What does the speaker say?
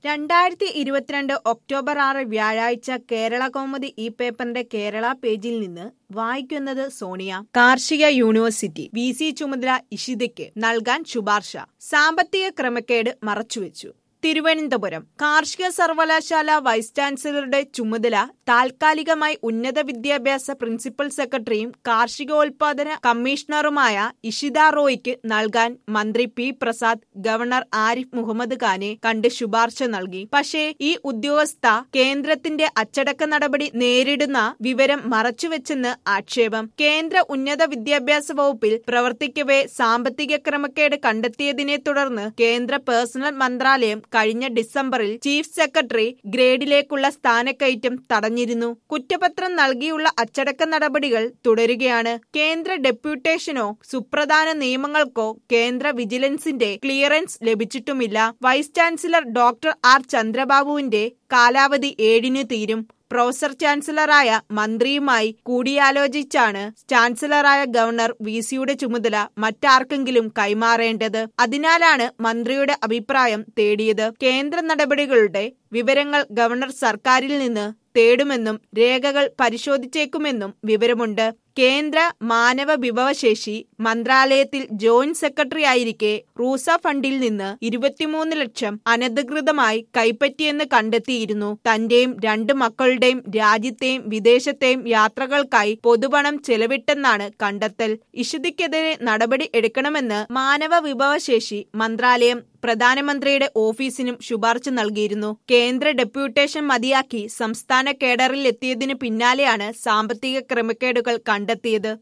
രണ്ടായിരത്തി ഇരുപത്തിരണ്ട് ഒക്ടോബർ ആറ് വ്യാഴാഴ്ച കേരള കൗമുദി ഈ പേപ്പറിന്റെ കേരള പേജിൽ നിന്ന് വായിക്കുന്നത് സോണിയ കാർഷിക യൂണിവേഴ്സിറ്റി വി സി ചുമതല ഇഷിതയ്ക്ക് നൽകാൻ ശുപാർശ സാമ്പത്തിക ക്രമക്കേട് മറച്ചുവെച്ചു തിരുവനന്തപുരം കാർഷിക സർവകലാശാല വൈസ് ചാൻസലറുടെ ചുമതല താൽക്കാലികമായി ഉന്നത വിദ്യാഭ്യാസ പ്രിൻസിപ്പൽ സെക്രട്ടറിയും കാർഷികോൽപാദന കമ്മീഷണറുമായ ഇഷിത റോയ്ക്ക് നൽകാൻ മന്ത്രി പി പ്രസാദ് ഗവർണർ ആരിഫ് മുഹമ്മദ് ഖാനെ കണ്ട് ശുപാർശ നൽകി പക്ഷേ ഈ ഉദ്യോഗസ്ഥ കേന്ദ്രത്തിന്റെ അച്ചടക്ക നടപടി നേരിടുന്ന വിവരം മറച്ചുവെച്ചെന്ന് ആക്ഷേപം കേന്ദ്ര ഉന്നത വിദ്യാഭ്യാസ വകുപ്പിൽ പ്രവർത്തിക്കവേ സാമ്പത്തിക ക്രമക്കേട് കണ്ടെത്തിയതിനെ തുടർന്ന് കേന്ദ്ര പേഴ്സണൽ മന്ത്രാലയം കഴിഞ്ഞ ഡിസംബറിൽ ചീഫ് സെക്രട്ടറി ഗ്രേഡിലേക്കുള്ള സ്ഥാനക്കയറ്റം തടഞ്ഞിരുന്നു കുറ്റപത്രം നൽകിയുള്ള അച്ചടക്ക നടപടികൾ തുടരുകയാണ് കേന്ദ്ര ഡെപ്യൂട്ടേഷനോ സുപ്രധാന നിയമങ്ങൾക്കോ കേന്ദ്ര വിജിലൻസിന്റെ ക്ലിയറൻസ് ലഭിച്ചിട്ടുമില്ല വൈസ് ചാൻസലർ ഡോക്ടർ ആർ ചന്ദ്രബാബുവിന്റെ കാലാവധി ഏഴിന് തീരും പ്രൊഫസർ ചാൻസലറായ മന്ത്രിയുമായി കൂടിയാലോചിച്ചാണ് ചാൻസലറായ ഗവർണർ വി സിയുടെ ചുമതല മറ്റാർക്കെങ്കിലും കൈമാറേണ്ടത് അതിനാലാണ് മന്ത്രിയുടെ അഭിപ്രായം തേടിയത് കേന്ദ്ര നടപടികളുടെ വിവരങ്ങൾ ഗവർണർ സർക്കാരിൽ നിന്ന് തേടുമെന്നും രേഖകൾ പരിശോധിച്ചേക്കുമെന്നും വിവരമുണ്ട് കേന്ദ്ര മാനവ വിഭവശേഷി മന്ത്രാലയത്തിൽ ജോയിന്റ് സെക്രട്ടറി ആയിരിക്കെ റൂസ ഫണ്ടിൽ നിന്ന് ഇരുപത്തിമൂന്ന് ലക്ഷം അനധികൃതമായി കൈപ്പറ്റിയെന്ന് കണ്ടെത്തിയിരുന്നു തന്റെയും രണ്ട് മക്കളുടെയും രാജ്യത്തെയും വിദേശത്തെയും യാത്രകൾക്കായി പൊതുപണം ചെലവിട്ടെന്നാണ് കണ്ടെത്തൽ ഇഷിതയ്ക്കെതിരെ നടപടി എടുക്കണമെന്ന് മാനവ വിഭവശേഷി മന്ത്രാലയം പ്രധാനമന്ത്രിയുടെ ഓഫീസിനും ശുപാർശ നൽകിയിരുന്നു കേന്ദ്ര ഡെപ്യൂട്ടേഷൻ മതിയാക്കി സംസ്ഥാന കേഡറിൽ എത്തിയതിനു പിന്നാലെയാണ് സാമ്പത്തിക ക്രമക്കേടുകൾ കണ്ടെത്തിയത്